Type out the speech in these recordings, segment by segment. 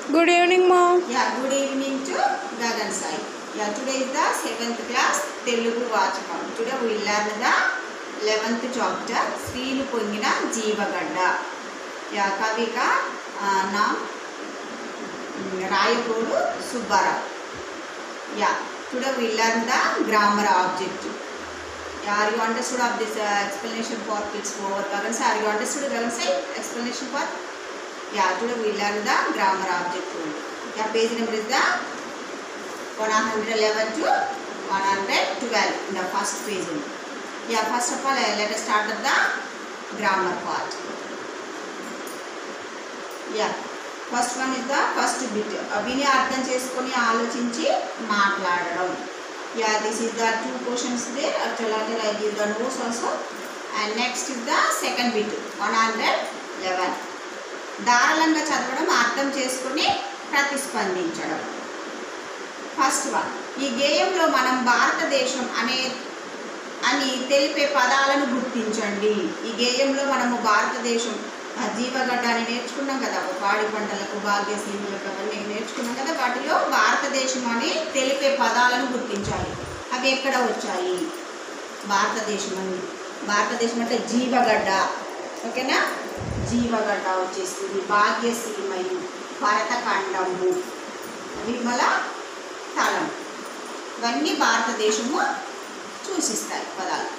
Good evening మా Yeah, good evening to Gagan Sai. Yeah, today is the seventh class Telugu Vachakam. Today we learn the eleventh chapter శ్రీలు పొంగిన జీవగడ్డ yeah కవిక నా Rayaprolu Subbarao yeah today we learn the grammar objective. Yeah, are you understood of this uh, explanation for kids over Gagan Sai? Are you understood Gagan Sai explanation for? Yeah, today we learn the grammar objective. Yeah, page number is the 111 to 112 in the first page. only. Yeah, first of all, uh, let us start with the grammar part. Yeah, first one is the first bit. Uh, విని అర్థం చేసుకొని ఆలోచించి మాట్లాడడం yeah this is the two questions there actually I give the notes also and next is the second bit one hundred eleven దారాళంగా చదవడం అర్థం చేసుకుని ప్రతిస్పందించడం first one ఈ గేయంలో మనం భారతదేశం అనే అని తెలిపే పదాలను గుర్తించండి ఈ గేయంలో మనము భారతదేశం ఆ జీవగడ్డ అని నేర్చుకున్నాం కదా పాడి పంటలకు భాగ్యసీములకు అవన్నీ నేర్చుకున్నాం కదా వాటిలో భారతదేశం అని తెలిపే పదాలను గుర్తించాలి అవి ఎక్కడ వచ్చాయి భారతదేశం అని భారతదేశం అంటే జీవగడ్డ ఓకేనా జీవగడ్డ వచ్చేస్తుంది భాగ్యసీమయు భరతఖండము విమల స్థలం ఇవన్నీ భారతదేశము సూచిస్తాయి పదాలు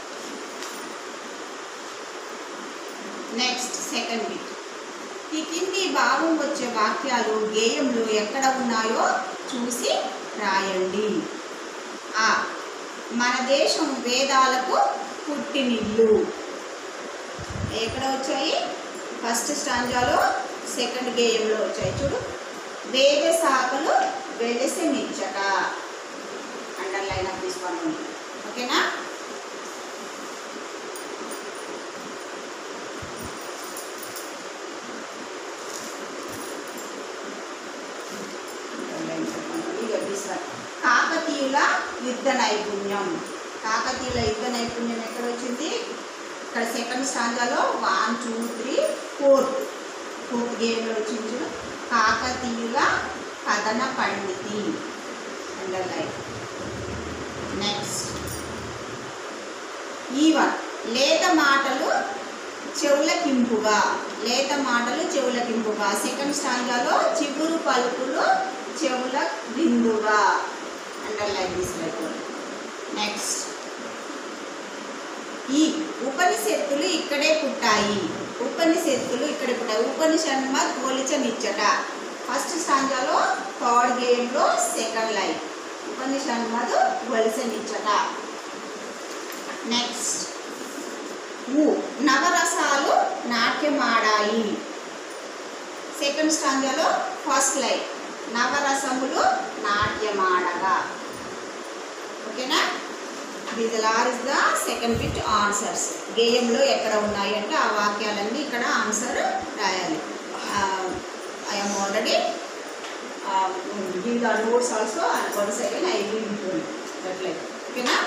నెక్స్ట్ సెకండ్ బిట్ ఈ కింది భావం వచ్చే వాక్యాలు గేయంలో ఎక్కడ ఉన్నాయో చూసి రాయండి ఆ మన దేశం వేదాలకు పుట్టినిల్లు ఎక్కడ వచ్చాయి ఫస్ట్ స్టాంజాలో సెకండ్ గేయంలో వచ్చాయి చూడు వేద శాఖలు వెలసి నిచ్చట అండర్లైన్ ఆఫ్ దిస్ వన్ ఓకేనా ఇక this one. కాకతీయుల యుద్ధ నైపుణ్యం కాకతీయుల యుద్ధ నైపుణ్యం ఎక్కడ వచ్చింది ఇక్కడ సెకండ్ స్టాంజాలో one two three fourth fourth గేమ్లో వచ్చింది చూడు కాకతీయుల కథన పండితి అండర్లైన్ నెక్స్ట్ ఈ వన్ లేత మాటలు చెవులకింపుగా లేత మాటలు చెవులకింపుగా సెకండ్ స్టాంజాలో చిగురు పలుకులు చెవుల బిందుగా అండర్లైన్ తీసినట్టు నెక్స్ట్ ఈ ఉపనిషత్తులు ఇక్కడే పుట్టాయి ఉపనిషత్తులు ఇక్కడే పుట్టాయి ఉపనిషన్మత్ పోలిచనిచ్చట ఫస్ట్ స్టాంజాలో థర్డ్ గేమ్లో సెకండ్ లైన్ ఉపనిషన్మత్ పోలిచనిచ్చట నెక్స్ట్ ఊ నవరసాలు నాట్యమాడాయి సెకండ్ స్టాంజాలో ఫస్ట్ లైన్ నవరసములు నాట్యమాడగా ఓకేనా these are is the second bit answers గేయంలో ఎక్కడ ఉన్నాయి అంటే ఆ వాక్యాలన్నీ ఇక్కడ ఆన్సర్ రాయాలి I'm already give the notes also one second I give అట్లే ఓకేనా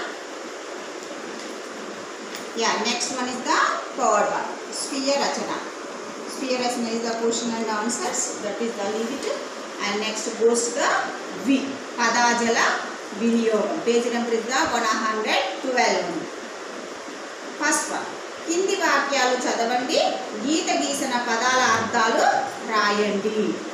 yeah next one is the third one స్వీయ రచన స్వీయ రచన is the question and answers that is the limit and next goes the వి పదాజల వినియోగం page number is the one hundred twelve first one కింది వాక్యాలు చదవండి గీత గీసిన పదాల అర్థాలు రాయండి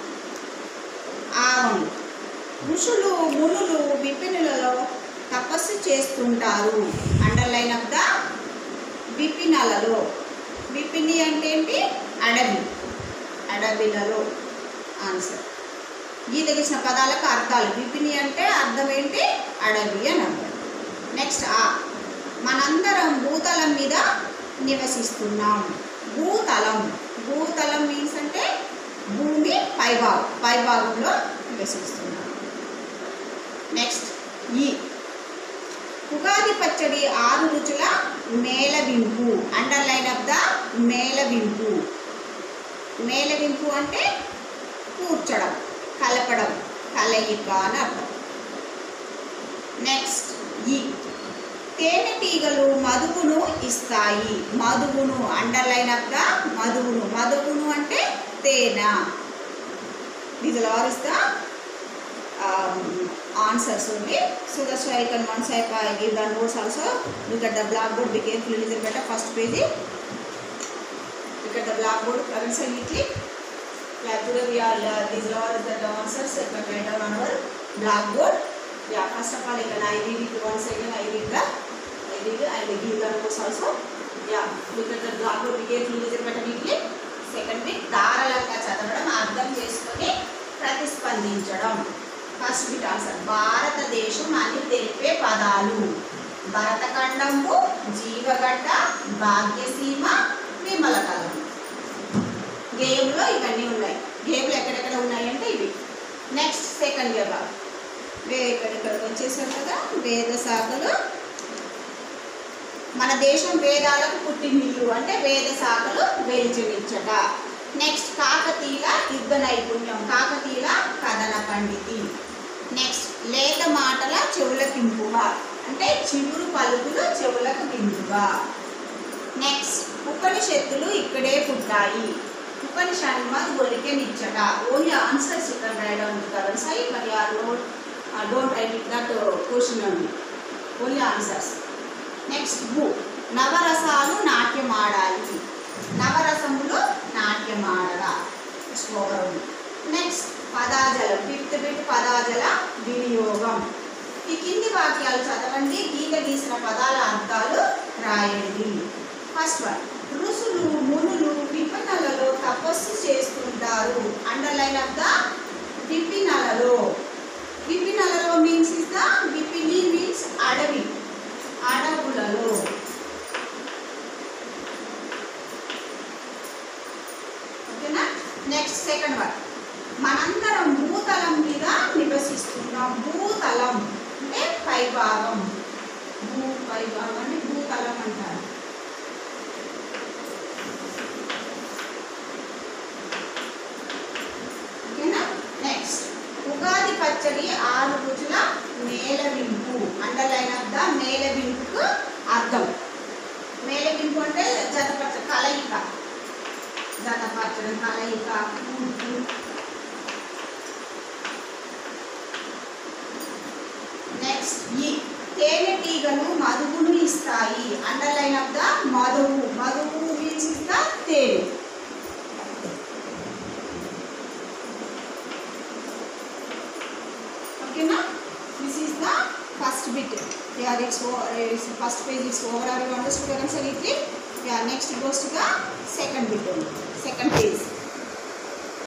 ఆవును ఋషులు మునులు విపినులలో తపస్సు చేస్తుంటారు అండర్లైన్ ఆఫ్ ద విపినలలో విపిని అంటే ఏంటి అడవి అడవిలలో ఆన్సర్ గీత గీసిన పదాలకు అర్థాలు విపిని అంటే అర్థం ఏంటి అడవి అని అర్థం నెక్స్ట్ ఆ మనందరం భూతలం మీద నివసిస్తున్నాం భూతలం భూతలం మీన్స్ అంటే భూమి పైభాగం పైభాగంలో నివసిస్తున్నాం నెక్స్ట్ ఈ ఉగాది పచ్చడి ఆరు రుచుల మేళవింపు అండర్లైన్ ఆఫ్ ద మేళవింపు మేళవింపు అంటే కూర్చడం కలపడం కలయిక అని అర్థం నెక్స్ట్ ఈ తేనెటీగలు మధువును ఇస్తాయి మధువును అండర్లైన్ ఆఫ్ ద మధువును మధువును అంటే తేనె these are all is the um, answers only. So that's why I can once I I give the notes also. Look at the blackboard. Be careful, listen better. First page. Look at the blackboard. Reconcile neatly. Yeah, today we are uh, these are all the answers. I can write down on our blackboard. Yeah, first of all, I can I read it once again. I read the I read it. I will give the notes also. Yeah, look at the blackboard. Be careful, listen better neatly. Second bit ధారలంగా చదవడం అర్థం చేసుకొని ప్రతిస్పందించడం first bit answer భారతదేశం అని తెలిపే పదాలు భరతఖండము జీవగడ్డ భాగ్యసీమ విమలకలం గేమ్లో ఇవన్నీ ఉన్నాయి గేమ్లు ఎక్కడెక్కడ ఉన్నాయి అంటే ఇవి నెక్స్ట్ సెకండ్ విభాగం వే ఇక్కడిక్కడికి వచ్చేసాం కదా వేద శాఖలు మన దేశం వేదాలకు పుట్టినిల్లు అంటే వేద శాఖలు వెలిచినిచ్చట నెక్స్ట్ కాకతీయుల యుద్ధ నైపుణ్యం కాకతీయుల కథన పండితి నెక్స్ట్ లేత మాటల చెవులకింపుగా అంటే చిగురు పలుకులు చెవులకు గింపుగా నెక్స్ట్ ఉపనిషత్తులు ఇక్కడే పుట్టాయి ఉపనిషన్మద్ గొలికెనిచ్చట ఓన్లీ ఆన్సర్స్ ఇక్కడ రాయడం కరెంట్ సై మరి ఆ note don't write it that question only only answers next బు నవరసాలు నాట్యమాడాలి నవరసములు నాట్యమాడగా శ్లోకం నెక్స్ట్ పదాజలం ఫిఫ్త్ బిట్ పదాజల వినియోగం ఈ కింది వాక్యాలు చదవండి గీత గీసిన పదాల అర్థాలు రాయండి ఫస్ట్ వన్ ఋషులు మునులు విపినలలో తపస్సు చేస్తుంటారు అండర్లైన్ ఆఫ్ ద విపినలలో విపినలలో మీన్స్ ఇస్ ద విపిని మీన్స్ అడవి అడవులలో ఓకేనా నెక్స్ట్ సెకండ్ వన్ మనందరం భూతలం మీద నివసిస్తున్నాం భూతలం అంటే పైభాగం భూ పైభాగం అంటే భూతలం అంటారు ఓకేనా నెక్స్ట్ ఉగాది పచ్చడి ఆరు రుచుల మేలవింపు అండర్లైన్ ఆఫ్ ద మేలవింపుకు అర్థం మేలవింపు అంటే జతపరచ కలయిక జతపరచడం కలయిక కూర్పు నెక్స్ట్ ఈ తేనెటీగలు మధువును ఇస్తాయి అండర్లైన్ ఆఫ్ ద మధువు మధువు మీన్స్ ఇస్ ద తేనె ఓకేనా this is the first bit yeah it's o- it's first page is over are you understood answer it yeah next goes to the second bit only second page